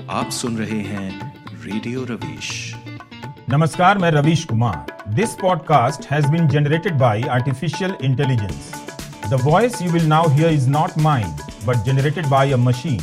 आप सुन रहे हैं रेडियो रवीश नमस्कार मैं Ravish Kumar this podcast has been generated by artificial intelligence the voice you will now hear is not mine but generated by a machine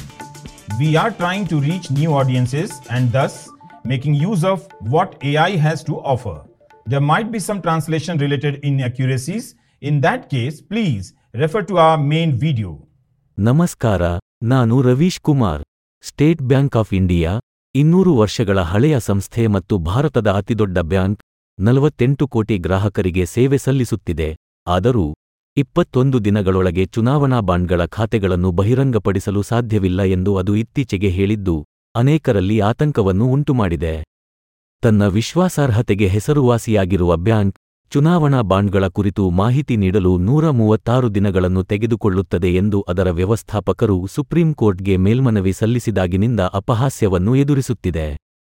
we are trying to reach new audiences and thus making use of what AI has to offer. There might be some translation related inaccuracies. In that case, please refer to our main video. ನಮಸ್ಕಾರ ನಾನು Ravish Kumar state bank of India ಇನ್ನೂರು ವರ್ಷಗಳ ಹಳೆಯ ಸಂಸ್ಥೆ ಮತ್ತು ಭಾರತದ ಅತಿದೊಡ್ಡ bank ನಲವತ್ತೆಂಟು ಕೋಟಿ ಗ್ರಾಹಕರಿಗೆ ಸೇವೆ ಸಲ್ಲಿಸುತ್ತಿದೆ ಆದರೂ ಇಪ್ಪತ್ತೊಂದು ದಿನಗಳೊಳಗೆ ಚುನಾವಣಾ ಬಾಂಡ್ಗಳ ಖಾತೆಗಳನ್ನು ಬಹಿರಂಗಪಡಿಸಲು ಸಾಧ್ಯವಿಲ್ಲ ಎಂದು ಅದು ಇತ್ತೀಚೆಗೆ ಹೇಳಿದ್ದು ಅನೇಕರಲ್ಲಿ ಆತಂಕವನ್ನು ಉಂಟುಮಾಡಿದೆ ತನ್ನ ವಿಶ್ವಾಸಾರ್ಹತೆಗೆ ಹೆಸರುವಾಸಿಯಾಗಿರುವ ಬ್ಯಾಂಕ್ ಚುನಾವಣಾ ಬಾಂಡ್ಗಳ ಕುರಿತು ಮಾಹಿತಿ ನೀಡಲು ನೂರ ಮೂವತ್ತಾರು ದಿನಗಳನ್ನು ತೆಗೆದುಕೊಳ್ಳುತ್ತದೆ ಎಂದು ಅದರ ವ್ಯವಸ್ಥಾಪಕರು ಸುಪ್ರೀಂ ಕೋರ್ಟ್ಗೆ ಮೇಲ್ಮನವಿ ಸಲ್ಲಿಸಿದಾಗಿನಿಂದ ಅಪಹಾಸ್ಯವನ್ನು ಎದುರಿಸುತ್ತಿದೆ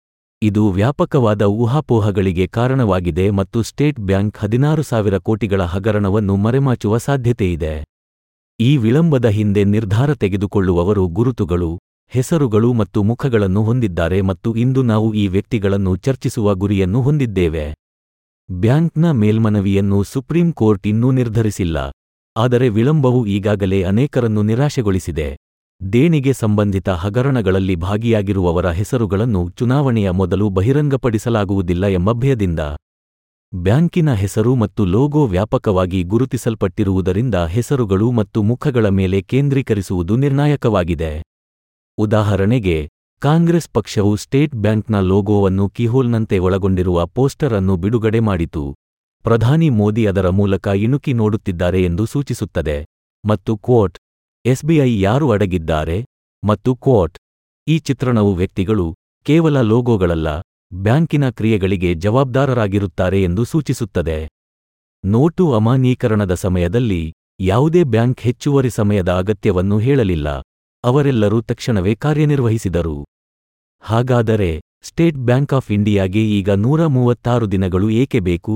ಇದು ವ್ಯಾಪಕವಾದ ಊಹಾಪೋಹಗಳಿಗೆ ಕಾರಣವಾಗಿದೆ ಮತ್ತು ಸ್ಟೇಟ್ ಬ್ಯಾಂಕ್ ಹದಿನಾರು ಸಾವಿರ ಕೋಟಿಗಳ ಹಗರಣವನ್ನು ಮರೆಮಾಚುವ ಸಾಧ್ಯತೆಯಿದೆ ಈ ವಿಳಂಬದ ಹಿಂದೆ ನಿರ್ಧಾರ ತೆಗೆದುಕೊಳ್ಳುವವರು ಗುರುತುಗಳು ಹೆಸರುಗಳು ಮತ್ತು ಮುಖಗಳನ್ನು ಹೊಂದಿದ್ದಾರೆ ಮತ್ತು ಇಂದು ನಾವು ಈ ವ್ಯಕ್ತಿಗಳನ್ನು ಚರ್ಚಿಸುವ ಗುರಿಯನ್ನು ಹೊಂದಿದ್ದೇವೆ ಬ್ಯಾಂಕ್ನ ಮೇಲ್ಮನವಿಯನ್ನು ಸುಪ್ರೀಂ ಕೋರ್ಟ್ ಇನ್ನೂ ನಿರ್ಧರಿಸಿಲ್ಲ ಆದರೆ ವಿಳಂಬವು ಈಗಾಗಲೇ ಅನೇಕರನ್ನು ನಿರಾಶೆಗೊಳಿಸಿದೆ ದೇಣಿಗೆ ಸಂಬಂಧಿತ ಹಗರಣಗಳಲ್ಲಿ ಭಾಗಿಯಾಗಿರುವವರ ಹೆಸರುಗಳನ್ನು ಚುನಾವಣೆಯ ಮೊದಲು ಬಹಿರಂಗಪಡಿಸಲಾಗುವುದಿಲ್ಲ ಎಂಬ ಭಯದಿಂದ ಬ್ಯಾಂಕಿನ ಹೆಸರು ಮತ್ತು ಲೋಗೋ ವ್ಯಾಪಕವಾಗಿ ಗುರುತಿಸಲ್ಪಟ್ಟಿರುವುದರಿಂದ ಹೆಸರುಗಳು ಮತ್ತು ಮುಖಗಳ ಮೇಲೆ ಕೇಂದ್ರೀಕರಿಸುವುದು ನಿರ್ಣಾಯಕವಾಗಿದೆ ಉದಾಹರಣೆಗೆ ಕಾಂಗ್ರೆಸ್ ಪಕ್ಷವು ಸ್ಟೇಟ್ ಬ್ಯಾಂಕ್ನ ಲೋಗೋವನ್ನು ಕೀಹೋಲ್ನಂತೆ ಒಳಗೊಂಡಿರುವ ಪೋಸ್ಟರ್ ಅನ್ನು ಬಿಡುಗಡೆ ಮಾಡಿತು ಪ್ರಧಾನಿ ಮೋದಿ ಅದರ ಮೂಲಕ ಇಣುಕಿ ನೋಡುತ್ತಿದ್ದಾರೆ ಎಂದು ಸೂಚಿಸುತ್ತದೆ ಮತ್ತು ಕ್ವೋಟ್ ಎಸ್ಬಿಐ ಯಾರು ಅಡಗಿದ್ದಾರೆ ಮತ್ತು ಕ್ವೋಟ್ ಈ ಚಿತ್ರಣವು ವ್ಯಕ್ತಿಗಳು ಕೇವಲ ಲೋಗೋಗಳಲ್ಲ ಬ್ಯಾಂಕಿನ ಕ್ರಿಯೆಗಳಿಗೆ ಜವಾಬ್ದಾರರಾಗಿರುತ್ತಾರೆ ಎಂದು ಸೂಚಿಸುತ್ತದೆ ನೋಟು ಅಮಾನ್ಯೀಕರಣದ ಸಮಯದಲ್ಲಿ ಯಾವುದೇ ಬ್ಯಾಂಕ್ ಹೆಚ್ಚುವರಿ ಸಮಯದ ಅಗತ್ಯವನ್ನು ಹೇಳಲಿಲ್ಲ ಅವರೆಲ್ಲರೂ ತಕ್ಷಣವೇ ಕಾರ್ಯನಿರ್ವಹಿಸಿದರು ಹಾಗಾದರೆ ಸ್ಟೇಟ್ ಬ್ಯಾಂಕ್ ಆಫ್ ಇಂಡಿಯಾಗೆ ಈಗ ನೂರ ಮೂವತ್ತಾರು ದಿನಗಳು ಏಕೆ ಬೇಕು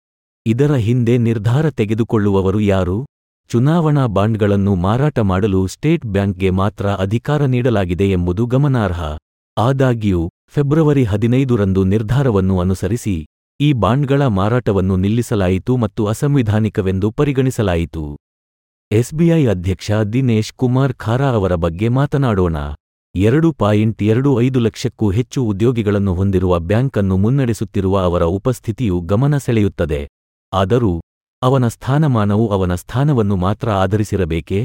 ಇದರ ಹಿಂದೆ ನಿರ್ಧಾರ ತೆಗೆದುಕೊಳ್ಳುವವರು ಯಾರು ಚುನಾವಣಾ ಬಾಂಡ್ಗಳನ್ನು ಮಾರಾಟ ಮಾಡಲು ಸ್ಟೇಟ್ ಬ್ಯಾಂಕ್ಗೆ ಮಾತ್ರ ಅಧಿಕಾರ ನೀಡಲಾಗಿದೆ ಎಂಬುದು ಗಮನಾರ್ಹ ಆದಾಗ್ಯೂ ಫೆಬ್ರವರಿ ಹದಿನೈದರಂದು ನಿರ್ಧಾರವನ್ನು ಅನುಸರಿಸಿ ಈ ಬಾಂಡ್ಗಳ ಮಾರಾಟವನ್ನು ನಿಲ್ಲಿಸಲಾಯಿತು ಮತ್ತು ಅಸಂವಿಧಾನಿಕವೆಂದು ಪರಿಗಣಿಸಲಾಯಿತು ಎಸ್ಬಿಐ ಅಧ್ಯಕ್ಷ ದಿನೇಶ್ ಕುಮಾರ್ ಖಾರಾ ಅವರ ಬಗ್ಗೆ ಮಾತನಾಡೋಣ ಎರಡು ಪಾಯಿಂಟ್ ಎರಡು ಐದು ಲಕ್ಷಕ್ಕೂ ಹೆಚ್ಚು ಉದ್ಯೋಗಿಗಳನ್ನು ಹೊಂದಿರುವ ಬ್ಯಾಂಕ್ ಅನ್ನು ಮುನ್ನಡೆಸುತ್ತಿರುವ ಅವರ ಉಪಸ್ಥಿತಿಯು ಗಮನ ಸೆಳೆಯುತ್ತದೆ ಆದರೂ ಅವನ ಸ್ಥಾನಮಾನವು ಅವನ ಸ್ಥಾನವನ್ನು ಮಾತ್ರ ಆಧರಿಸಿರಬೇಕೇ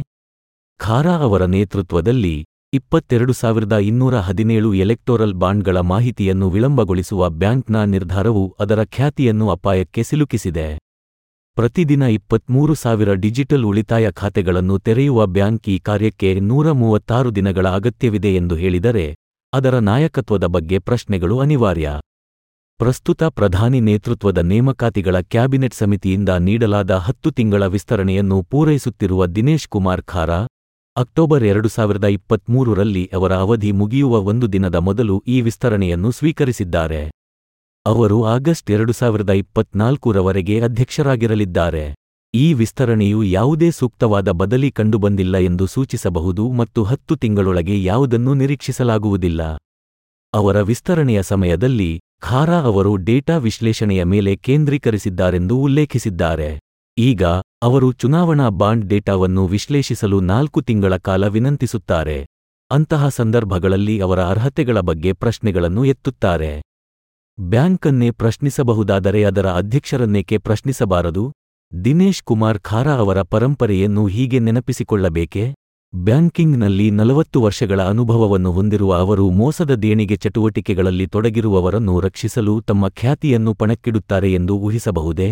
ಖಾರಾ ಅವರ ನೇತೃತ್ವದಲ್ಲಿ ಇಪ್ಪತ್ತೆರಡು ಸಾವಿರದ ಇನ್ನೂರ ಹದಿನೇಳು ಎಲೆಕ್ಟೋರಲ್ ಬಾಂಡ್ಗಳ ಮಾಹಿತಿಯನ್ನು ವಿಳಂಬಗೊಳಿಸುವ ಬ್ಯಾಂಕ್ನ ನಿರ್ಧಾರವು ಅದರ ಖ್ಯಾತಿಯನ್ನು ಅಪಾಯಕ್ಕೆ ಸಿಲುಕಿಸಿದೆ ಪ್ರತಿದಿನ ಇಪ್ಪತ್ಮೂರು ಸಾವಿರ ಡಿಜಿಟಲ್ ಉಳಿತಾಯ ಖಾತೆಗಳನ್ನು ತೆರೆಯುವ ಬ್ಯಾಂಕ್ ಈ ಕಾರ್ಯಕ್ಕೆ ನೂರ ಮೂವತ್ತಾರು ದಿನಗಳ ಅಗತ್ಯವಿದೆ ಎಂದು ಹೇಳಿದರೆ ಅದರ ನಾಯಕತ್ವದ ಬಗ್ಗೆ ಪ್ರಶ್ನೆಗಳು ಅನಿವಾರ್ಯ ಪ್ರಸ್ತುತ ಪ್ರಧಾನಿ ನೇತೃತ್ವದ ನೇಮಕಾತಿಗಳ ಕ್ಯಾಬಿನೆಟ್ ಸಮಿತಿಯಿಂದ ನೀಡಲಾದ ಹತ್ತು ತಿಂಗಳ ವಿಸ್ತರಣೆಯನ್ನು ಪೂರೈಸುತ್ತಿರುವ ದಿನೇಶ್ ಕುಮಾರ್ ಖಾರಾ ಅಕ್ಟೋಬರ್ ಎರಡು ಸಾವಿರದ ಇಪ್ಪತ್ಮೂರರಲ್ಲಿ ಅವರ ಅವಧಿ ಮುಗಿಯುವ ಒಂದು ದಿನದ ಮೊದಲು ಈ ವಿಸ್ತರಣೆಯನ್ನು ಸ್ವೀಕರಿಸಿದ್ದಾರೆ ಅವರು ಆಗಸ್ಟ್ ಎರಡು ಸಾವಿರದ ಇಪ್ಪತ್ನಾಲ್ಕರವರೆಗೆ ಅಧ್ಯಕ್ಷರಾಗಿರಲಿದ್ದಾರೆ ಈ ವಿಸ್ತರಣೆಯು ಯಾವುದೇ ಸೂಕ್ತವಾದ ಬದಲಿ ಕಂಡುಬಂದಿಲ್ಲ ಎಂದು ಸೂಚಿಸಬಹುದು ಮತ್ತು ಹತ್ತು ತಿಂಗಳೊಳಗೆ ಯಾವುದನ್ನೂ ನಿರೀಕ್ಷಿಸಲಾಗುವುದಿಲ್ಲ ಅವರ ವಿಸ್ತರಣೆಯ ಸಮಯದಲ್ಲಿ ಖಾರಾ ಅವರು ಡೇಟಾ ವಿಶ್ಲೇಷಣೆಯ ಮೇಲೆ ಕೇಂದ್ರೀಕರಿಸಿದ್ದಾರೆಂದು ಉಲ್ಲೇಖಿಸಿದ್ದಾರೆ ಈಗ ಅವರು ಚುನಾವಣಾ ಬಾಂಡ್ ಡೇಟಾವನ್ನು ವಿಶ್ಲೇಷಿಸಲು ನಾಲ್ಕು ತಿಂಗಳ ಕಾಲ ವಿನಂತಿಸುತ್ತಾರೆ ಅಂತಹ ಸಂದರ್ಭಗಳಲ್ಲಿ ಅವರ ಅರ್ಹತೆಗಳ ಬಗ್ಗೆ ಪ್ರಶ್ನೆಗಳನ್ನು ಎತ್ತುತ್ತಾರೆ ಬ್ಯಾಂಕನ್ನೇ ಪ್ರಶ್ನಿಸಬಹುದಾದರೆ ಅದರ ಅಧ್ಯಕ್ಷರನ್ನೇಕೆ ಪ್ರಶ್ನಿಸಬಾರದು ದಿನೇಶ್ ಕುಮಾರ್ ಖಾರಾ ಅವರ ಪರಂಪರೆಯನ್ನು ಹೀಗೆ ನೆನಪಿಸಿಕೊಳ್ಳಬೇಕೆ ಬ್ಯಾಂಕಿಂಗ್ನಲ್ಲಿ ನಲವತ್ತು ವರ್ಷಗಳ ಅನುಭವವನ್ನು ಹೊಂದಿರುವ ಅವರು ಮೋಸದ ದೇಣಿಗೆ ಚಟುವಟಿಕೆಗಳಲ್ಲಿ ತೊಡಗಿರುವವರನ್ನು ರಕ್ಷಿಸಲು ತಮ್ಮ ಖ್ಯಾತಿಯನ್ನು ಪಣಕ್ಕಿಡುತ್ತಾರೆ ಎಂದು ಊಹಿಸಬಹುದೇ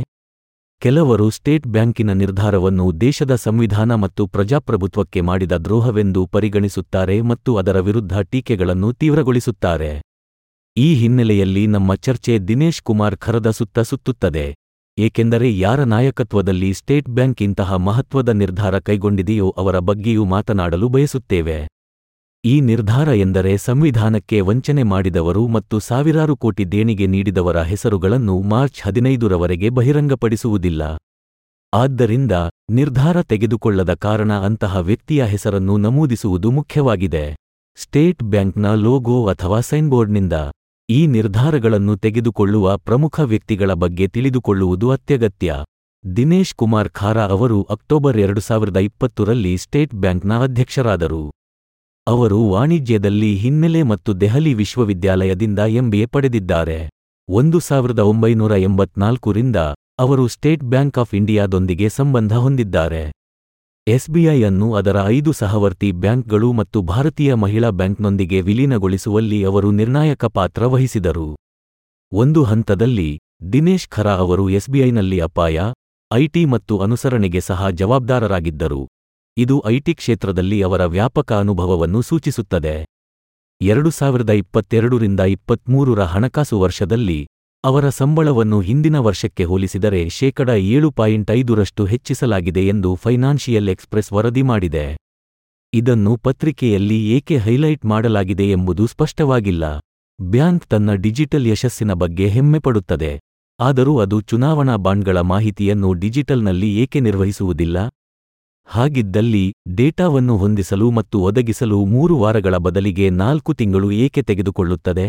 ಕೆಲವರು ಸ್ಟೇಟ್ ಬ್ಯಾಂಕಿನ ನಿರ್ಧಾರವನ್ನು ದೇಶದ ಸಂವಿಧಾನ ಮತ್ತು ಪ್ರಜಾಪ್ರಭುತ್ವಕ್ಕೆ ಮಾಡಿದ ದ್ರೋಹವೆಂದು ಪರಿಗಣಿಸುತ್ತಾರೆ ಮತ್ತು ಅದರ ವಿರುದ್ಧ ಟೀಕೆಗಳನ್ನು ತೀವ್ರಗೊಳಿಸುತ್ತಾರೆ ಈ ಹಿನ್ನೆಲೆಯಲ್ಲಿ ನಮ್ಮ ಚರ್ಚೆ ದಿನೇಶ್ ಕುಮಾರ್ ಖರದ ಸುತ್ತ ಸುತ್ತುತ್ತದೆ ಏಕೆಂದರೆ ಯಾರ ನಾಯಕತ್ವದಲ್ಲಿ ಸ್ಟೇಟ್ ಬ್ಯಾಂಕ್ ಇಂತಹ ಮಹತ್ವದ ನಿರ್ಧಾರ ಕೈಗೊಂಡಿದೆಯೋ ಅವರ ಬಗ್ಗೆಯೂ ಮಾತನಾಡಲು ಬಯಸುತ್ತೇವೆ ಈ ನಿರ್ಧಾರ ಎಂದರೆ ಸಂವಿಧಾನಕ್ಕೆ ವಂಚನೆ ಮಾಡಿದವರು ಮತ್ತು ಸಾವಿರಾರು ಕೋಟಿ ದೇಣಿಗೆ ನೀಡಿದವರ ಹೆಸರುಗಳನ್ನು ಮಾರ್ಚ್ ಹದಿನೈದರವರೆಗೆ ಬಹಿರಂಗಪಡಿಸುವುದಿಲ್ಲ ಆದ್ದರಿಂದ ನಿರ್ಧಾರ ತೆಗೆದುಕೊಳ್ಳದ ಕಾರಣ ಅಂತಹ ವ್ಯಕ್ತಿಯ ಹೆಸರನ್ನು ನಮೂದಿಸುವುದು ಮುಖ್ಯವಾಗಿದೆ ಸ್ಟೇಟ್ ಬ್ಯಾಂಕ್ನ ಲೋಗೋ ಅಥವಾ ಸೈನ್ಬೋರ್ಡ್ನಿಂದ ಈ ನಿರ್ಧಾರಗಳನ್ನು ತೆಗೆದುಕೊಳ್ಳುವ ಪ್ರಮುಖ ವ್ಯಕ್ತಿಗಳ ಬಗ್ಗೆ ತಿಳಿದುಕೊಳ್ಳುವುದು ಅತ್ಯಗತ್ಯ ದಿನೇಶ್ ಕುಮಾರ್ ಖಾರಾ ಅವರು ಅಕ್ಟೋಬರ್ ಎರಡು ಸಾವಿರದ ಇಪ್ಪತ್ತರಲ್ಲಿ ಸ್ಟೇಟ್ ಬ್ಯಾಂಕ್ನ ಅಧ್ಯಕ್ಷರಾದರು ಅವರು ವಾಣಿಜ್ಯದಲ್ಲಿ ಹಿನ್ನೆಲೆ ಮತ್ತು ದೆಹಲಿ ವಿಶ್ವವಿದ್ಯಾಲಯದಿಂದ ಎಂಬಿಎ ಪಡೆದಿದ್ದಾರೆ ಒಂದು ಸಾವಿರದ ಒಂಬೈನೂರ ಎಂಬತ್ನಾಲ್ಕರಿಂದ ಅವರು ಸ್ಟೇಟ್ ಬ್ಯಾಂಕ್ ಆಫ್ ಇಂಡಿಯಾದೊಂದಿಗೆ ಸಂಬಂಧ ಹೊಂದಿದ್ದಾರೆ ಎಸ್ಬಿಐ ಅನ್ನು ಅದರ ಐದು ಸಹವರ್ತಿ ಬ್ಯಾಂಕ್ಗಳು ಮತ್ತು ಭಾರತೀಯ ಮಹಿಳಾ ಬ್ಯಾಂಕ್ನೊಂದಿಗೆ ವಿಲೀನಗೊಳಿಸುವಲ್ಲಿ ಅವರು ನಿರ್ಣಾಯಕ ಪಾತ್ರ ವಹಿಸಿದರು ಒಂದು ಹಂತದಲ್ಲಿ ದಿನೇಶ್ ಖರಾ ಅವರು ಎಸ್ಬಿಐನಲ್ಲಿ ಅಪಾಯ ಐಟಿ ಮತ್ತು ಅನುಸರಣೆಗೆ ಸಹ ಜವಾಬ್ದಾರರಾಗಿದ್ದರು ಇದು ಐಟಿ ಕ್ಷೇತ್ರದಲ್ಲಿ ಅವರ ವ್ಯಾಪಕ ಅನುಭವವನ್ನು ಸೂಚಿಸುತ್ತದೆ ಎರಡು ಸಾವಿರದ ಇಪ್ಪತ್ತೆರಡರಿಂದ ಇಪ್ಪತ್ಮೂರರ ಹಣಕಾಸು ವರ್ಷದಲ್ಲಿ ಅವರ ಸಂಬಳವನ್ನು ಹಿಂದಿನ ವರ್ಷಕ್ಕೆ ಹೋಲಿಸಿದರೆ ಶೇಕಡ ಏಳು ಪಾಯಿಂಟ್ ಐದರಷ್ಟು ಹೆಚ್ಚಿಸಲಾಗಿದೆ ಎಂದು ಫೈನಾನ್ಷಿಯಲ್ ಎಕ್ಸ್‌ಪ್ರೆಸ್ ವರದಿ ಮಾಡಿದೆ ಇದನ್ನು ಪತ್ರಿಕೆಯಲ್ಲಿ ಏಕೆ ಹೈಲೈಟ್ ಮಾಡಲಾಗಿದೆ ಎಂಬುದು ಸ್ಪಷ್ಟವಾಗಿಲ್ಲ ಬ್ಯಾಂಕ್ ತನ್ನ ಡಿಜಿಟಲ್ ಯಶಸ್ಸಿನ ಬಗ್ಗೆ ಹೆಮ್ಮೆಪಡುತ್ತದೆ ಆದರೂ ಅದು ಚುನಾವಣಾ ಬಾಂಡ್ಗಳ ಮಾಹಿತಿಯನ್ನು ಡಿಜಿಟಲ್ನಲ್ಲಿ ಏಕೆ ನಿರ್ವಹಿಸುವುದಿಲ್ಲ ಹಾಗಿದ್ದಲ್ಲಿ ಡೇಟಾವನ್ನು ಹೊಂದಿಸಲು ಮತ್ತು ಒದಗಿಸಲು ಮೂರು ವಾರಗಳ ಬದಲಿಗೆ ನಾಲ್ಕು ತಿಂಗಳು ಏಕೆ ತೆಗೆದುಕೊಳ್ಳುತ್ತದೆ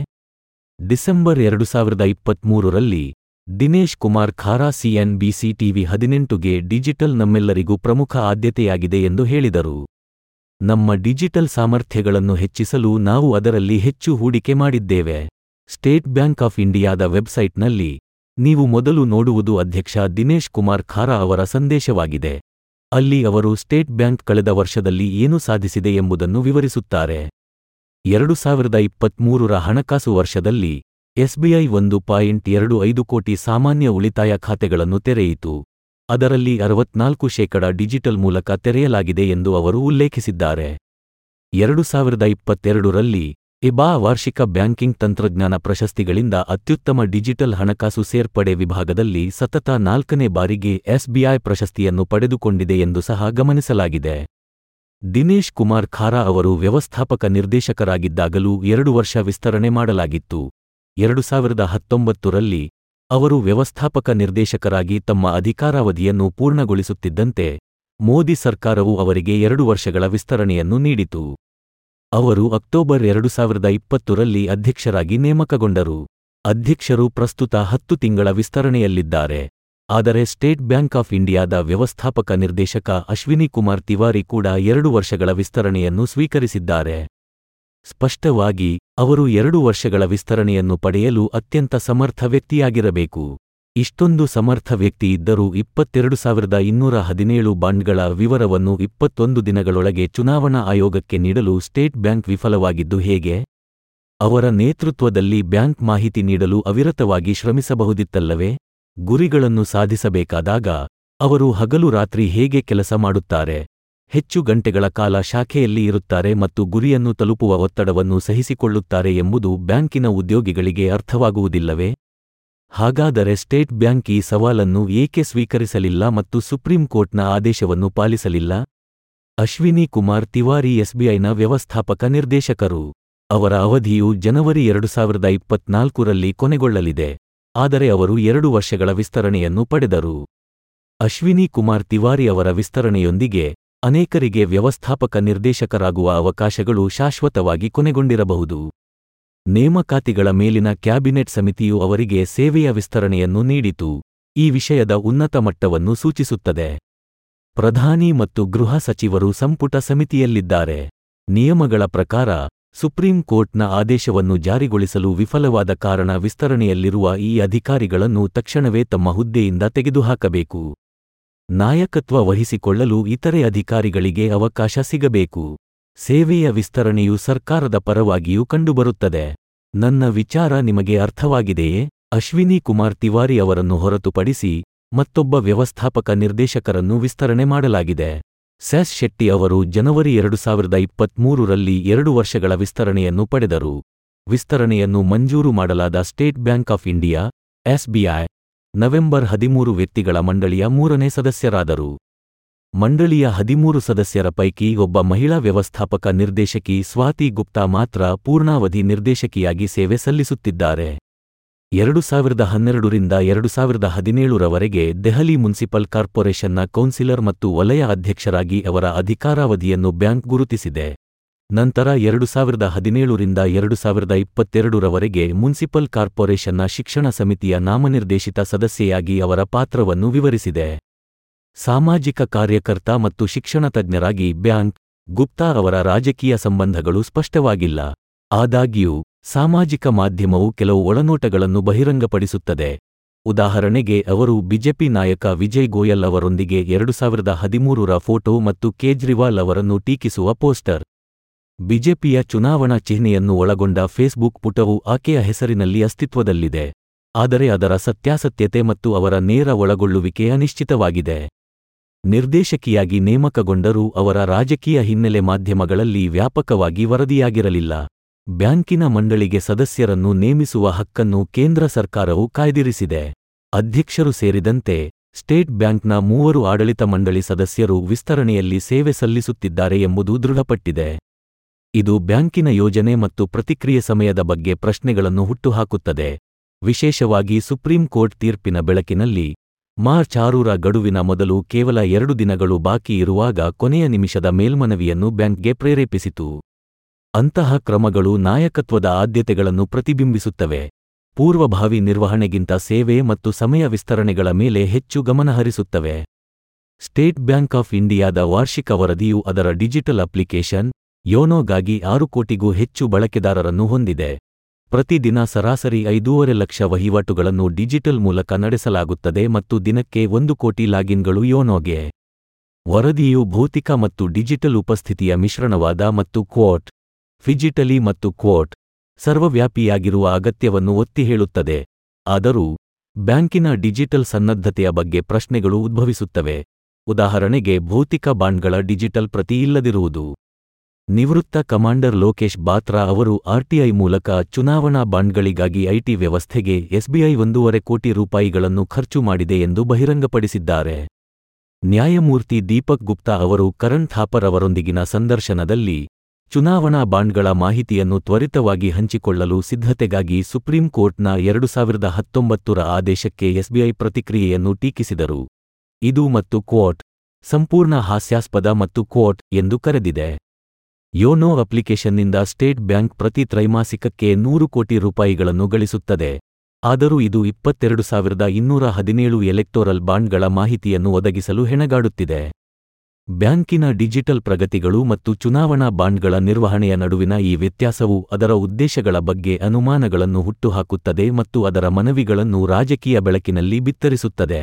ಡಿಸೆಂಬರ್ ಎರಡು ಸಾವಿರದ ಇಪ್ಪತ್ಮೂರರಲ್ಲಿ ದಿನೇಶ್ ಕುಮಾರ್ ಖಾರಾ ಸಿಎನ್ಬಿಸಿ ಟಿವಿ ಹದಿನೆಂಟುಗೆ ಡಿಜಿಟಲ್ ನಮ್ಮೆಲ್ಲರಿಗೂ ಪ್ರಮುಖ ಆದ್ಯತೆಯಾಗಿದೆ ಎಂದು ಹೇಳಿದರು ನಮ್ಮ ಡಿಜಿಟಲ್ ಸಾಮರ್ಥ್ಯಗಳನ್ನು ಹೆಚ್ಚಿಸಲು ನಾವು ಅದರಲ್ಲಿ ಹೆಚ್ಚು ಹೂಡಿಕೆ ಮಾಡಿದ್ದೇವೆ ಸ್ಟೇಟ್ ಬ್ಯಾಂಕ್ ಆಫ್ ಇಂಡಿಯಾದ ವೆಬ್ಸೈಟ್ನಲ್ಲಿ ನೀವು ಮೊದಲು ನೋಡುವುದು ಅಧ್ಯಕ್ಷ ದಿನೇಶ್ ಕುಮಾರ್ ಖಾರಾ ಅವರ ಸಂದೇಶವಾಗಿದೆ ಅಲ್ಲಿ ಅವರು ಸ್ಟೇಟ್ ಬ್ಯಾಂಕ್ ಕಳೆದ ವರ್ಷದಲ್ಲಿ ಏನು ಸಾಧಿಸಿದೆ ಎಂಬುದನ್ನು ವಿವರಿಸುತ್ತಾರೆ ಎರಡು ಸಾವಿರದ ಇಪ್ಪತ್ಮೂರರ ಹಣಕಾಸು ವರ್ಷದಲ್ಲಿ ಎಸ್ಬಿಐ ಒಂದು ಪಾಯಿಂಟ್ ಎರಡು ಐದು ಕೋಟಿ ಸಾಮಾನ್ಯ ಉಳಿತಾಯ ಖಾತೆಗಳನ್ನು ತೆರೆಯಿತು ಅದರಲ್ಲಿ ಅರವತ್ನಾಲ್ಕು ಶೇಕಡ ಡಿಜಿಟಲ್ ಮೂಲಕ ತೆರೆಯಲಾಗಿದೆ ಎಂದು ಅವರು ಉಲ್ಲೇಖಿಸಿದ್ದಾರೆ ಎರಡು ಸಾವಿರದ ಇಪ್ಪತ್ತೆರಡರಲ್ಲಿ ಇಬಾ ವಾರ್ಷಿಕ ಬ್ಯಾಂಕಿಂಗ್ ತಂತ್ರಜ್ಞಾನ ಪ್ರಶಸ್ತಿಗಳಿಂದ ಅತ್ಯುತ್ತಮ ಡಿಜಿಟಲ್ ಹಣಕಾಸು ಸೇರ್ಪಡೆ ವಿಭಾಗದಲ್ಲಿ ಸತತ ನಾಲ್ಕನೇ ಬಾರಿಗೆ ಎಸ್ಬಿಐ ಪ್ರಶಸ್ತಿಯನ್ನು ಪಡೆದುಕೊಂಡಿದೆ ಎಂದು ಸಹ ಗಮನಿಸಲಾಗಿದೆ ದಿನೇಶ್ ಕುಮಾರ್ ಖಾರಾ ಅವರು ವ್ಯವಸ್ಥಾಪಕ ನಿರ್ದೇಶಕರಾಗಿದ್ದಾಗಲೂ ಎರಡು ವರ್ಷ ವಿಸ್ತರಣೆ ಮಾಡಲಾಗಿತ್ತು ಎರಡು ಸಾವಿರದ ಹತ್ತೊಂಬತ್ತರಲ್ಲಿ ಅವರು ವ್ಯವಸ್ಥಾಪಕ ನಿರ್ದೇಶಕರಾಗಿ ತಮ್ಮ ಅಧಿಕಾರಾವಧಿಯನ್ನು ಪೂರ್ಣಗೊಳಿಸುತ್ತಿದ್ದಂತೆ ಮೋದಿ ಸರ್ಕಾರವು ಅವರಿಗೆ ಎರಡು ವರ್ಷಗಳ ವಿಸ್ತರಣೆಯನ್ನು ನೀಡಿತು ಅವರು ಅಕ್ಟೋಬರ್ ಎರಡು ಸಾವಿರದ ಇಪ್ಪತ್ತರಲ್ಲಿ ಅಧ್ಯಕ್ಷರಾಗಿ ನೇಮಕಗೊಂಡರು ಅಧ್ಯಕ್ಷರು ಪ್ರಸ್ತುತ ಹತ್ತು ತಿಂಗಳ ವಿಸ್ತರಣೆಯಲ್ಲಿದ್ದಾರೆ ಆದರೆ ಸ್ಟೇಟ್ ಬ್ಯಾಂಕ್ ಆಫ್ ಇಂಡಿಯಾದ ವ್ಯವಸ್ಥಾಪಕ ನಿರ್ದೇಶಕ ಅಶ್ವಿನಿ ಕುಮಾರ್ ತಿವಾರಿ ಕೂಡ ಎರಡು ವರ್ಷಗಳ ವಿಸ್ತರಣೆಯನ್ನು ಸ್ವೀಕರಿಸಿದ್ದಾರೆ ಸ್ಪಷ್ಟವಾಗಿ ಅವರು ಎರಡು ವರ್ಷಗಳ ವಿಸ್ತರಣೆಯನ್ನು ಪಡೆಯಲು ಅತ್ಯಂತ ಸಮರ್ಥ ವ್ಯಕ್ತಿಯಾಗಿರಬೇಕು ಇಷ್ಟೊಂದು ಸಮರ್ಥ ವ್ಯಕ್ತಿ ಇದ್ದರೂ ಇಪ್ಪತ್ತೆರಡು ಸಾವಿರದ ಇನ್ನೂರ ಹದಿನೇಳು ಬಾಂಡ್ಗಳ ವಿವರವನ್ನು ಇಪ್ಪತ್ತೊಂದು ದಿನಗಳೊಳಗೆ ಚುನಾವಣಾ ಆಯೋಗಕ್ಕೆ ನೀಡಲು ಸ್ಟೇಟ್ ಬ್ಯಾಂಕ್ ವಿಫಲವಾಗಿದ್ದು ಹೇಗೆ ಅವರ ನೇತೃತ್ವದಲ್ಲಿ ಬ್ಯಾಂಕ್ ಮಾಹಿತಿ ನೀಡಲು ಅವಿರತವಾಗಿ ಶ್ರಮಿಸಬಹುದಿತ್ತಲ್ಲವೇ ಗುರಿಗಳನ್ನು ಸಾಧಿಸಬೇಕಾದಾಗ ಅವರು ಹಗಲು ರಾತ್ರಿ ಹೇಗೆ ಕೆಲಸ ಮಾಡುತ್ತಾರೆ ಹೆಚ್ಚು ಗಂಟೆಗಳ ಕಾಲ ಶಾಖೆಯಲ್ಲಿ ಇರುತ್ತಾರೆ ಮತ್ತು ಗುರಿಯನ್ನು ತಲುಪುವ ಒತ್ತಡವನ್ನು ಸಹಿಸಿಕೊಳ್ಳುತ್ತಾರೆ ಎಂಬುದು ಬ್ಯಾಂಕಿನ ಉದ್ಯೋಗಿಗಳಿಗೆ ಅರ್ಥವಾಗುವುದಿಲ್ಲವೇ ಹಾಗಾದರೆ ಸ್ಟೇಟ್ ಬ್ಯಾಂಕ್ ಈ ಸವಾಲನ್ನು ಏಕೆ ಸ್ವೀಕರಿಸಲಿಲ್ಲ ಮತ್ತು ಸುಪ್ರೀಂ ಕೋರ್ಟ್ನ ಆದೇಶವನ್ನು ಪಾಲಿಸಲಿಲ್ಲ ಅಶ್ವಿನಿ ಕುಮಾರ್ ತಿವಾರಿ ಎಸ್ಬಿಐನ ವ್ಯವಸ್ಥಾಪಕ ನಿರ್ದೇಶಕರು ಅವರ ಅವಧಿಯು ಜನವರಿ ಎರಡು ಸಾವಿರದ ಇಪ್ಪತ್ನಾಲ್ಕರಲ್ಲಿ ಕೊನೆಗೊಳ್ಳಲಿದೆ ಆದರೆ ಅವರು ಎರಡು ವರ್ಷಗಳ ವಿಸ್ತರಣೆಯನ್ನು ಪಡೆದರು ಅಶ್ವಿನಿ ಕುಮಾರ್ ತಿವಾರಿ ಅವರ ವಿಸ್ತರಣೆಯೊಂದಿಗೆ ಅನೇಕರಿಗೆ ವ್ಯವಸ್ಥಾಪಕ ನಿರ್ದೇಶಕರಾಗುವ ಅವಕಾಶಗಳು ಶಾಶ್ವತವಾಗಿ ಕೊನೆಗೊಂಡಿರಬಹುದು ನೇಮಕಾತಿಗಳ ಮೇಲಿನ ಕ್ಯಾಬಿನೆಟ್ ಸಮಿತಿಯು ಅವರಿಗೆ ಸೇವೆಯ ವಿಸ್ತರಣೆಯನ್ನು ನೀಡಿತು ಈ ವಿಷಯದ ಉನ್ನತ ಮಟ್ಟವನ್ನು ಸೂಚಿಸುತ್ತದೆ ಪ್ರಧಾನಿ ಮತ್ತು ಗೃಹ ಸಚಿವರು ಸಂಪುಟ ಸಮಿತಿಯಲ್ಲಿದ್ದಾರೆ ನಿಯಮಗಳ ಪ್ರಕಾರ ಸುಪ್ರೀಂ ಕೋರ್ಟ್ನ ಆದೇಶವನ್ನು ಜಾರಿಗೊಳಿಸಲು ವಿಫಲವಾದ ಕಾರಣ ವಿಸ್ತರಣೆಯಲ್ಲಿರುವ ಈ ಅಧಿಕಾರಿಗಳನ್ನು ತಕ್ಷಣವೇ ತಮ್ಮ ಹುದ್ದೆಯಿಂದ ತೆಗೆದುಹಾಕಬೇಕು ನಾಯಕತ್ವ ವಹಿಸಿಕೊಳ್ಳಲು ಇತರೆ ಅಧಿಕಾರಿಗಳಿಗೆ ಅವಕಾಶ ಸಿಗಬೇಕು ಸೇವೆಯ ವಿಸ್ತರಣೆಯು ಸರ್ಕಾರದ ಪರವಾಗಿಯೂ ಕಂಡುಬರುತ್ತದೆ ನನ್ನ ವಿಚಾರ ನಿಮಗೆ ಅರ್ಥವಾಗಿದೆಯೇ ಅಶ್ವಿನಿ ಕುಮಾರ್ ತಿವಾರಿ ಅವರನ್ನು ಹೊರತುಪಡಿಸಿ ಮತ್ತೊಬ್ಬ ವ್ಯವಸ್ಥಾಪಕ ನಿರ್ದೇಶಕರನ್ನು ವಿಸ್ತರಣೆ ಮಾಡಲಾಗಿದೆ ಸೆಸ್ ಶೆಟ್ಟಿ ಅವರು ಜನವರಿ ಎರಡು ಸಾವಿರದ ಇಪ್ಪತ್ಮೂರರಲ್ಲಿ ಎರಡು ವರ್ಷಗಳ ವಿಸ್ತರಣೆಯನ್ನು ಪಡೆದರು ವಿಸ್ತರಣೆಯನ್ನು ಮಂಜೂರು ಮಾಡಲಾದ state bank of India SBI November ಹದಿಮೂರು ವ್ಯಕ್ತಿಗಳ ಮಂಡಳಿಯ ಮೂರನೇ ಸದಸ್ಯರಾದರು ಮಂಡಳಿಯ ಹದಿಮೂರು ಸದಸ್ಯರ ಪೈಕಿ ಒಬ್ಬ ಮಹಿಳಾ ವ್ಯವಸ್ಥಾಪಕ ನಿರ್ದೇಶಕಿ ಸ್ವಾತಿ ಗುಪ್ತಾ ಮಾತ್ರ ಪೂರ್ಣಾವಧಿ ನಿರ್ದೇಶಕಿಯಾಗಿ ಸೇವೆ ಸಲ್ಲಿಸುತ್ತಿದ್ದಾರೆ ಎರಡು ಸಾವಿರದ ಹನ್ನೆರಡರಿಂದ ಎರಡು ಸಾವಿರದ ಹದಿನೇಳರವರೆಗೆ ದೆಹಲಿ ಮುನ್ಸಿಪಲ್ ಕಾರ್ಪೊರೇಷನ್ನ ಕೌನ್ಸಿಲರ್ ಮತ್ತು ವಲಯ ಅಧ್ಯಕ್ಷರಾಗಿ ಅವರ ಅಧಿಕಾರಾವಧಿಯನ್ನು ಬ್ಯಾಂಕ್ ಗುರುತಿಸಿದೆ ನಂತರ ಎರಡು ಸಾವಿರದ ಹದಿನೇಳರಿಂದ ಎರಡು ಸಾವಿರದ ಇಪ್ಪತ್ತೆರಡರವರೆಗೆ ಮುನ್ಸಿಪಲ್ ಕಾರ್ಪೊರೇಷನ್ನ ಶಿಕ್ಷಣ ಸಮಿತಿಯ ನಾಮನಿರ್ದೇಶಿತ ಸದಸ್ಯೆಯಾಗಿ ಅವರ ಪಾತ್ರವನ್ನು ವಿವರಿಸಿದೆ ಸಾಮಾಜಿಕ ಕಾರ್ಯಕರ್ತ ಮತ್ತು ಶಿಕ್ಷಣ ತಜ್ಞರಾಗಿ ಬ್ಯಾಂಕ್ ಗುಪ್ತಾ ಅವರ ರಾಜಕೀಯ ಸಂಬಂಧಗಳು ಸ್ಪಷ್ಟವಾಗಿಲ್ಲ ಆದಾಗ್ಯೂ ಸಾಮಾಜಿಕ ಮಾಧ್ಯಮವು ಕೆಲವು ಒಳನೋಟಗಳನ್ನು ಬಹಿರಂಗಪಡಿಸುತ್ತದೆ ಉದಾಹರಣೆಗೆ ಅವರು ಬಿಜೆಪಿ ನಾಯಕ ವಿಜಯ್ ಗೋಯಲ್ ಅವರೊಂದಿಗೆ ಎರಡು ಸಾವಿರದ ಹದಿಮೂರರ ಫೋಟೋ ಮತ್ತು ಕೇಜ್ರಿವಾಲ್ ಅವರನ್ನು ಟೀಕಿಸುವ ಪೋಸ್ಟರ್ ಬಿಜೆಪಿಯ ಚುನಾವಣಾ ಚಿಹ್ನೆಯನ್ನು ಒಳಗೊಂಡ ಫೇಸ್ಬುಕ್ ಪುಟವು ಆಕೆಯ ಹೆಸರಿನಲ್ಲಿ ಅಸ್ತಿತ್ವದಲ್ಲಿದೆ ಆದರೆ ಅದರ ಸತ್ಯಾಸತ್ಯತೆ ಮತ್ತು ಅವರ ನೇರ ಒಳಗೊಳ್ಳುವಿಕೆ ಅನಿಶ್ಚಿತವಾಗಿದೆ ನಿರ್ದೇಶಕಿಯಾಗಿ ನೇಮಕಗೊಂಡರೂ ಅವರ ರಾಜಕೀಯ ಹಿನ್ನೆಲೆ ಮಾಧ್ಯಮಗಳಲ್ಲಿ ವ್ಯಾಪಕವಾಗಿ ವರದಿಯಾಗಿರಲಿಲ್ಲ ಬ್ಯಾಂಕಿನ ಮಂಡಳಿಗೆ ಸದಸ್ಯರನ್ನು ನೇಮಿಸುವ ಹಕ್ಕನ್ನು ಕೇಂದ್ರ ಸರ್ಕಾರವು ಕಾಯ್ದಿರಿಸಿದೆ ಅಧ್ಯಕ್ಷರು ಸೇರಿದಂತೆ ಸ್ಟೇಟ್ ಬ್ಯಾಂಕ್ನ ಮೂವರು ಆಡಳಿತ ಮಂಡಳಿ ಸದಸ್ಯರು ವಿಸ್ತರಣೆಯಲ್ಲಿ ಸೇವೆ ಸಲ್ಲಿಸುತ್ತಿದ್ದಾರೆ ಎಂಬುದು ದೃಢಪಟ್ಟಿದೆ ಇದು ಬ್ಯಾಂಕಿನ ಯೋಜನೆ ಮತ್ತು ಪ್ರತಿಕ್ರಿಯೆ ಸಮಯದ ಬಗ್ಗೆ ಪ್ರಶ್ನೆಗಳನ್ನು ಹುಟ್ಟುಹಾಕುತ್ತದೆ ವಿಶೇಷವಾಗಿ ಸುಪ್ರೀಂ ಕೋರ್ಟ್ ತೀರ್ಪಿನ ಬೆಳಕಿನಲ್ಲಿ ಮಾರ್ಚ್ ಆರೂರ ಗಡುವಿನ ಮೊದಲು ಕೇವಲ ಎರಡು ದಿನಗಳು ಬಾಕಿ ಇರುವಾಗ ಕೊನೆಯ ನಿಮಿಷದ ಮೇಲ್ಮನವಿಯನ್ನು ಬ್ಯಾಂಕ್ಗೆ ಪ್ರೇರೇಪಿಸಿತು ಅಂತಹ ಕ್ರಮಗಳು ನಾಯಕತ್ವದ ಆದ್ಯತೆಗಳನ್ನು ಪ್ರತಿಬಿಂಬಿಸುತ್ತವೆ ಪೂರ್ವಭಾವಿ ನಿರ್ವಹಣೆಗಿಂತ ಸೇವೆ ಮತ್ತು ಸಮಯ ವಿಸ್ತರಣೆಗಳ ಮೇಲೆ ಹೆಚ್ಚು ಗಮನಹರಿಸುತ್ತವೆ ಸ್ಟೇಟ್ ಬ್ಯಾಂಕ್ ಆಫ್ ಇಂಡಿಯಾದ ವಾರ್ಷಿಕ ವರದಿಯು ಅದರ ಡಿಜಿಟಲ್ ಅಪ್ಲಿಕೇಶನ್ ಯೋನೋಗಾಗಿ ಆರು ಕೋಟಿಗೂ ಹೆಚ್ಚು ಬಳಕೆದಾರರನ್ನು ಹೊಂದಿದೆ ಪ್ರತಿದಿನ ಸರಾಸರಿ ಐದೂವರೆ ಲಕ್ಷ ವಹಿವಾಟುಗಳನ್ನು ಡಿಜಿಟಲ್ ಮೂಲಕ ನಡೆಸಲಾಗುತ್ತದೆ ಮತ್ತು ದಿನಕ್ಕೆ ಒಂದು ಕೋಟಿ ಲಾಗಿನ್ಗಳು ಯೋನೋಗೆ ವರದಿಯು ಭೌತಿಕ ಮತ್ತು ಡಿಜಿಟಲ್ ಉಪಸ್ಥಿತಿಯ ಮಿಶ್ರಣವಾದ ಮತ್ತು ಕ್ವೋಟ್ ಫಿಜಿಟಲಿ ಮತ್ತು ಕ್ವೋಟ್ ಸರ್ವವ್ಯಾಪಿಯಾಗಿರುವ ಅಗತ್ಯವನ್ನು ಒತ್ತಿ ಹೇಳುತ್ತದೆ ಆದರೂ ಬ್ಯಾಂಕಿನ ಡಿಜಿಟಲ್ ಸನ್ನದ್ಧತೆಯ ಬಗ್ಗೆ ಪ್ರಶ್ನೆಗಳು ಉದ್ಭವಿಸುತ್ತವೆ ಉದಾಹರಣೆಗೆ ಭೌತಿಕ ಬಾಂಡ್ಗಳ ಡಿಜಿಟಲ್ ಪ್ರತಿ ಇಲ್ಲದಿರುವುದು ನಿವೃತ್ತ ಕಮಾಂಡರ್ ಲೋಕೇಶ್ ಬಾತ್ರಾ ಅವರು ಆರ್ಟಿಐ ಮೂಲಕ ಚುನಾವಣಾ ಬಾಂಡ್ಗಳಿಗಾಗಿ ಐಟಿ ವ್ಯವಸ್ಥೆಗೆ ಎಸ್ಬಿಐ ಒಂದೂವರೆ ಕೋಟಿ ರೂಪಾಯಿಗಳನ್ನು ಖರ್ಚು ಮಾಡಿದೆ ಎಂದು ಬಹಿರಂಗಪಡಿಸಿದ್ದಾರೆ ನ್ಯಾಯಮೂರ್ತಿ ದೀಪಕ್ ಗುಪ್ತಾ ಅವರು ಕರಣ್ ಥಾಪರ್ ಅವರೊಂದಿಗಿನ ಸಂದರ್ಶನದಲ್ಲಿ ಚುನಾವಣಾ ಬಾಂಡ್ಗಳ ಮಾಹಿತಿಯನ್ನು ತ್ವರಿತವಾಗಿ ಹಂಚಿಕೊಳ್ಳಲು ಸಿದ್ಧತೆಗಾಗಿ ಸುಪ್ರೀಂ ಕೋರ್ಟ್ನ ಎರಡು ಸಾವಿರದ ಹತ್ತೊಂಬತ್ತರ ಆದೇಶಕ್ಕೆ ಎಸ್ಬಿಐ ಪ್ರತಿಕ್ರಿಯೆಯನ್ನು ಟೀಕಿಸಿದರು ಇದು ಮತ್ತು ಕ್ವೋಟ್ ಸಂಪೂರ್ಣ ಹಾಸ್ಯಾಸ್ಪದ ಮತ್ತು ಕ್ವೋಟ್ ಎಂದು ಕರೆದಿದೆ ಯೋನೋ ಅಪ್ಲಿಕೇಶನ್ನಿಂದ ಸ್ಟೇಟ್ ಬ್ಯಾಂಕ್ ಪ್ರತಿ ತ್ರೈಮಾಸಿಕಕ್ಕೆ ನೂರು ಕೋಟಿ ರೂಪಾಯಿಗಳನ್ನು ಗಳಿಸುತ್ತದೆ ಆದರೂ ಇದು ಇಪ್ಪತ್ತೆರಡು ಸಾವಿರದ ಇನ್ನೂರ ಹದಿನೇಳು ಎಲೆಕ್ಟೋರಲ್ ಬಾಂಡ್ಗಳ ಮಾಹಿತಿಯನ್ನು ಒದಗಿಸಲು ಹೆಣಗಾಡುತ್ತಿದೆ ಬ್ಯಾಂಕಿನ ಡಿಜಿಟಲ್ ಪ್ರಗತಿಗಳು ಮತ್ತು ಚುನಾವಣಾ ಬಾಂಡ್ಗಳ ನಿರ್ವಹಣೆಯ ನಡುವಿನ ಈ ವ್ಯತ್ಯಾಸವು ಅದರ ಉದ್ದೇಶಗಳ ಬಗ್ಗೆ ಅನುಮಾನಗಳನ್ನು ಹುಟ್ಟುಹಾಕುತ್ತದೆ ಮತ್ತು ಅದರ ಮನವಿಗಳನ್ನು ರಾಜಕೀಯ ಬೆಳಕಿನಲ್ಲಿ ಬಿತ್ತರಿಸುತ್ತದೆ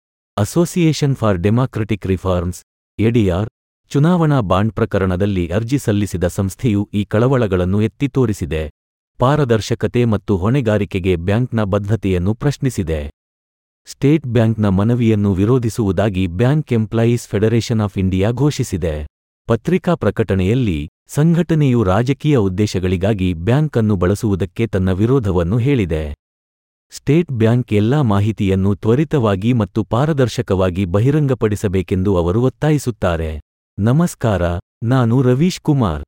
association for democratic reforms ADR ಚುನಾವಣಾ ಬಾಂಡ್ ಪ್ರಕರಣದಲ್ಲಿ ಅರ್ಜಿ ಸಲ್ಲಿಸಿದ ಸಂಸ್ಥೆಯು ಈ ಕಳವಳಗಳನ್ನು ಎತ್ತಿ ತೋರಿಸಿದೆ ಪಾರದರ್ಶಕತೆ ಮತ್ತು ಹೊಣೆಗಾರಿಕೆಗೆ ಬ್ಯಾಂಕ್ನ ಬದ್ಧತೆಯನ್ನು ಪ್ರಶ್ನಿಸಿದೆ ಸ್ಟೇಟ್ ಬ್ಯಾಂಕ್ನ ಮನವಿಯನ್ನು ವಿರೋಧಿಸುವುದಾಗಿ bank employees federation of India ಘೋಷಿಸಿದೆ ಪತ್ರಿಕಾ ಪ್ರಕಟಣೆಯಲ್ಲಿ ಸಂಘಟನೆಯು ರಾಜಕೀಯ ಉದ್ದೇಶಗಳಿಗಾಗಿ ಬ್ಯಾಂಕ್ ಅನ್ನು ಬಳಸುವುದಕ್ಕೆ ತನ್ನ ವಿರೋಧವನ್ನು ಹೇಳಿದೆ ಸ್ಟೇಟ್ ಬ್ಯಾಂಕ್ ಎಲ್ಲಾ ಮಾಹಿತಿಯನ್ನು ತ್ವರಿತವಾಗಿ ಮತ್ತು ಪಾರದರ್ಶಕವಾಗಿ ಬಹಿರಂಗಪಡಿಸಬೇಕೆಂದು ಅವರು ಒತ್ತಾಯಿಸುತ್ತಾರೆ ನಮಸ್ಕಾರ ನಾನು ರವೀಶ್ ಕುಮಾರ್